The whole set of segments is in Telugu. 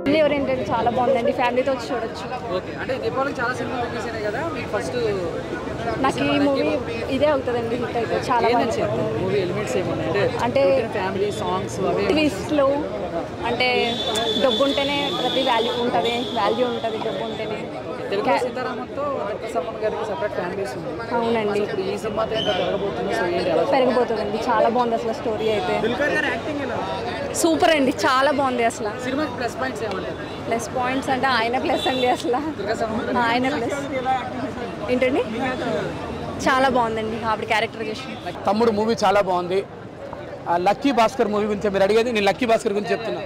ఫ్యామిలీ ఓరియంటెడ్ చాలా బాగుందండి ఫ్యామిలీతో వచ్చి చూడొచ్చు ఓకే అంటే దీపావళికి చాలా సినిమాలు రిలీజ్ అయినాయి కదా మీకు ఫస్ట్ నాకు ఈ మూవీ ఇదే అవుతుందండి హిట్ అయితే చాలా ఏం బాగా నచ్చింది మూవీ ఎలిమెంట్స్ ఏమున్నాయి అంటే ఫ్యామిలీ సాంగ్స్ అవి ట్విస్ట్లు అంటే డబ్బు ఉంటేనే ప్రతి వాల్యూ ఉంటుంది వాల్యూ ఉంటుంది డబ్బు ఉంటేనే తెలుగు సీతారామంతో సమ్మన్ గారికి సపరేట్ ఫ్యాన్ బేస్ ఉంది అవునండి ఇప్పుడు ఈ సినిమాతో ఇంకా పెరగబోతుంది సో ఏంటి ఎలా పెరిగిపోతుందండి చాలా బాగుంది అసలు స్టోరీ అయితే సూపర్ అండి చాలా బాగుంది అసలు సినిమాకి ప్లస్ పాయింట్స్ ఏమంటారు ప్లస్ పాయింట్స్ అంటే ఆయన ప్లస్ అండి అసలు దుర్గా సమ్మన్ ఆయన ప్లస్ ఏంటండి చాలా బాగుందండి ఆవిడ క్యారెక్టరైజేషన్ తమ్ముడు మూవీ చాలా బాగుంది ఆ లక్కీ భాస్కర్ మూవీ గురించి మీరు అడిగేది నేను లక్కీ భాస్కర్ గురించి చెప్తున్నా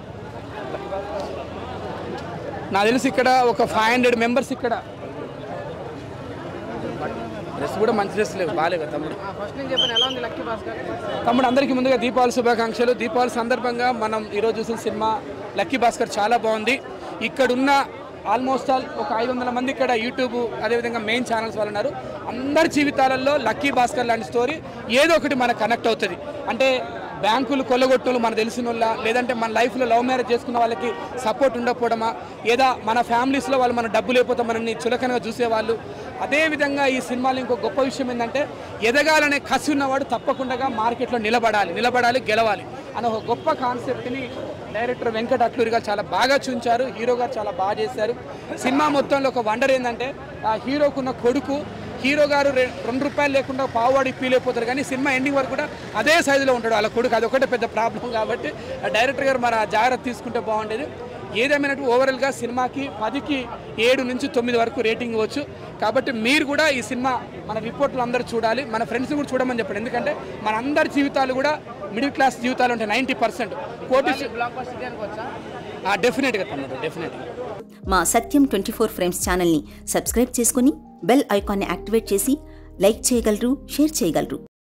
నాకు తెలిసి ఇక్కడ ఒక ఫైవ్ హండ్రెడ్ మెంబర్స్ ఇక్కడ డ్రెస్ కూడా మంచి డ్రెస్ లేవు బాగాలేవు తమ్ముడు ఫస్ట్ నేను చెప్పాను ఎలా ఉంది లక్కీ భాస్కర్ తమ్ముడు అందరికీ ముందుగా దీపావళి శుభాకాంక్షలు దీపావళి సందర్భంగా మనం ఈరోజు చూసిన సినిమా లక్కీ భాస్కర్ చాలా బాగుంది ఇక్కడున్న ఆల్మోస్ట్ ఆల్ ఒక ఐదు వందల మంది ఇక్కడ యూట్యూబ్ అదేవిధంగా మెయిన్ ఛానల్స్ వాళ్ళు ఉన్నారు అందరి జీవితాలలో లక్కీ భాస్కర్ లాంటి స్టోరీ ఏదో ఒకటి మనకు కనెక్ట్ అవుతుంది అంటే బ్యాంకులు కొల్లగొట్టులు మనకు తెలిసిన వాళ్ళ లేదంటే మన లైఫ్లో లవ్ మ్యారేజ్ చేసుకున్న వాళ్ళకి సపోర్ట్ ఉండకపోవడమా లేదా మన ఫ్యామిలీస్లో వాళ్ళు మన డబ్బు లేకపోతే మనల్ని చులకనగా చూసేవాళ్ళు అదేవిధంగా ఈ సినిమాలో ఇంకో గొప్ప విషయం ఏంటంటే ఎదగాలనే కసి ఉన్నవాడు తప్పకుండా మార్కెట్లో నిలబడాలి నిలబడాలి గెలవాలి అనే ఒక గొప్ప కాన్సెప్ట్ని డైరెక్టర్ వెంకట్ అట్లూరి గారు చాలా బాగా చూంచారు హీరో గారు చాలా బాగా చేశారు సినిమా మొత్తంలో ఒక వండర్ ఏంటంటే ఆ హీరోకున్న కొడుకు హీరో గారు రె- రెండు రూపాయలు లేకుండా పావువాడి పీలైపోతారు కానీ సినిమా ఎండింగ్ వరకు కూడా అదే సైజులో ఉంటాడు వాళ్ళ కొడుకు అదొకటే పెద్ద ప్రాబ్లం కాబట్టి ఆ డైరెక్టర్ గారు మరి ఆ జాగ్రత్త తీసుకుంటే బాగుండేది ఏదేమైనట్టు ఓవరాల్గా సినిమాకి పదికి ఏడు నుంచి తొమ్మిది వరకు రేటింగ్ ఇవ్వచ్చు కాబట్టి మీరు కూడా ఈ సినిమా మన రిపోర్ట్లు అందరూ చూడాలి మన ఫ్రెండ్స్ కూడా చూడమని చెప్పండి ఎందుకంటే మన అందరి జీవితాలు కూడా మిడిల్ క్లాస్ జీవితాలు ఉంటాయి నైంటీ పర్సెంట్ కోటి డెఫినెట్గా తమ్ముడు డెఫినెట్గా మా సత్యం ట్వంటీ ఫోర్ ఫ్రేమ్స్ ఛానల్ని సబ్స్క్రైబ్ చేసుకుని బెల్ ఐకాన్ని యాక్టివేట్ చేసి లైక్ చేయగలరు షేర్ చేయగలరు